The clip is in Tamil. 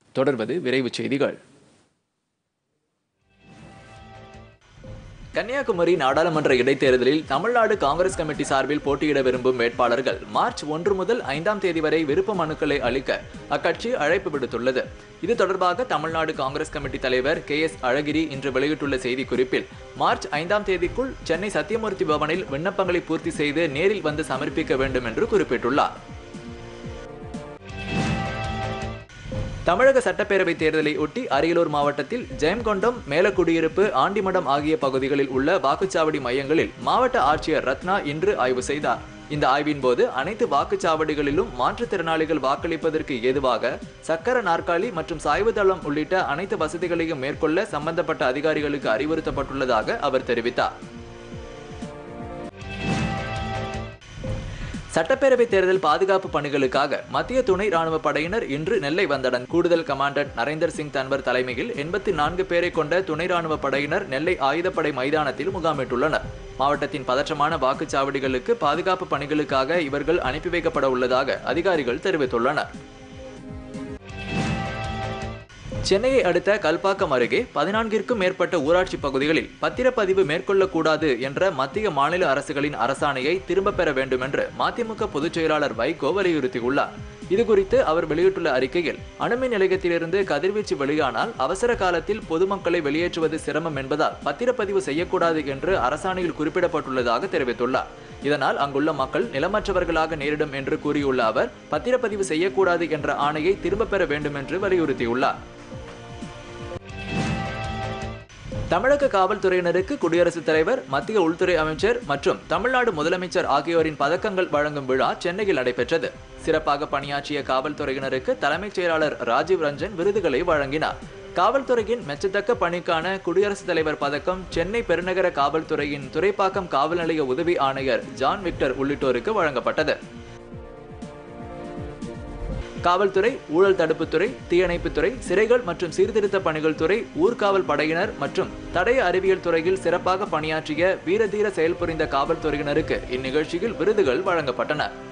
தொடர்வது விரைவுச் செய்திகள் கன்னியாகுமரி நாடாளுமன்ற இடைத்தேர்தலில் தமிழ்நாடு காங்கிரஸ் கமிட்டி சார்பில் போட்டியிட விரும்பும் வேட்பாளர்கள் மார்ச் ஒன்று முதல் ஐந்தாம் தேதி வரை விருப்ப மனுக்களை அளிக்க அக்கட்சி அழைப்பு விடுத்துள்ளது இது தொடர்பாக தமிழ்நாடு காங்கிரஸ் கமிட்டி தலைவர் கே எஸ் அழகிரி இன்று வெளியிட்டுள்ள செய்திக்குறிப்பில் மார்ச் ஐந்தாம் தேதிக்குள் சென்னை சத்தியமூர்த்தி பவனில் விண்ணப்பங்களை பூர்த்தி செய்து நேரில் வந்து சமர்ப்பிக்க வேண்டும் என்று குறிப்பிட்டுள்ளார் தமிழக சட்டப்பேரவை தேர்தலை ஒட்டி அரியலூர் மாவட்டத்தில் ஜெயங்கொண்டம் மேலக்குடியிருப்பு ஆண்டிமடம் ஆகிய பகுதிகளில் உள்ள வாக்குச்சாவடி மையங்களில் மாவட்ட ஆட்சியர் ரத்னா இன்று ஆய்வு செய்தார் இந்த ஆய்வின் போது அனைத்து வாக்குச்சாவடிகளிலும் மாற்றுத்திறனாளிகள் வாக்களிப்பதற்கு ஏதுவாக சக்கர நாற்காலி மற்றும் சாய்வு தளம் உள்ளிட்ட அனைத்து வசதிகளையும் மேற்கொள்ள சம்பந்தப்பட்ட அதிகாரிகளுக்கு அறிவுறுத்தப்பட்டுள்ளதாக அவர் தெரிவித்தார் சட்டப்பேரவை தேர்தல் பாதுகாப்பு பணிகளுக்காக மத்திய துணை ராணுவ படையினர் இன்று நெல்லை வந்தடன் கூடுதல் கமாண்டன்ட் நரேந்தர் சிங் தன்வர் தலைமையில் எண்பத்தி நான்கு பேரை கொண்ட துணை ராணுவ படையினர் நெல்லை ஆயுதப்படை மைதானத்தில் முகாமிட்டுள்ளனர் மாவட்டத்தின் பதற்றமான வாக்குச்சாவடிகளுக்கு பாதுகாப்பு பணிகளுக்காக இவர்கள் அனுப்பி வைக்கப்பட உள்ளதாக அதிகாரிகள் தெரிவித்துள்ளனர் சென்னையை அடுத்த கல்பாக்கம் அருகே பதினான்கிற்கும் மேற்பட்ட ஊராட்சி பகுதிகளில் பத்திரப்பதிவு மேற்கொள்ளக்கூடாது என்ற மத்திய மாநில அரசுகளின் அரசாணையை திரும்பப் பெற வேண்டும் என்று மதிமுக பொதுச் செயலாளர் வைகோ வலியுறுத்தியுள்ளார் இதுகுறித்து அவர் வெளியிட்டுள்ள அறிக்கையில் அணுமின் நிலையத்திலிருந்து கதிர்வீச்சு வெளியானால் அவசர காலத்தில் பொதுமக்களை வெளியேற்றுவது சிரமம் என்பதால் பத்திரப்பதிவு செய்யக்கூடாது என்று அரசாணையில் குறிப்பிடப்பட்டுள்ளதாக தெரிவித்துள்ளார் இதனால் அங்குள்ள மக்கள் நிலமற்றவர்களாக நேரிடும் என்று கூறியுள்ள அவர் பத்திரப்பதிவு செய்யக்கூடாது என்ற ஆணையை திரும்பப் பெற வேண்டும் என்று வலியுறுத்தியுள்ளார் தமிழக காவல்துறையினருக்கு குடியரசுத் தலைவர் மத்திய உள்துறை அமைச்சர் மற்றும் தமிழ்நாடு முதலமைச்சர் ஆகியோரின் பதக்கங்கள் வழங்கும் விழா சென்னையில் நடைபெற்றது சிறப்பாக பணியாற்றிய காவல்துறையினருக்கு தலைமைச் செயலாளர் ராஜீவ் ரஞ்சன் விருதுகளை வழங்கினார் காவல்துறையின் மெச்சத்தக்க பணிக்கான குடியரசுத் தலைவர் பதக்கம் சென்னை பெருநகர காவல்துறையின் துறைப்பாக்கம் காவல் நிலைய உதவி ஆணையர் ஜான் விக்டர் உள்ளிட்டோருக்கு வழங்கப்பட்டது காவல்துறை ஊழல் தடுப்புத்துறை தீயணைப்புத்துறை சிறைகள் மற்றும் சீர்திருத்த பணிகள் துறை ஊர்காவல் படையினர் மற்றும் தடய அறிவியல் துறையில் சிறப்பாக பணியாற்றிய வீரதீர செயல்புரிந்த காவல்துறையினருக்கு இந்நிகழ்ச்சியில் விருதுகள் வழங்கப்பட்டன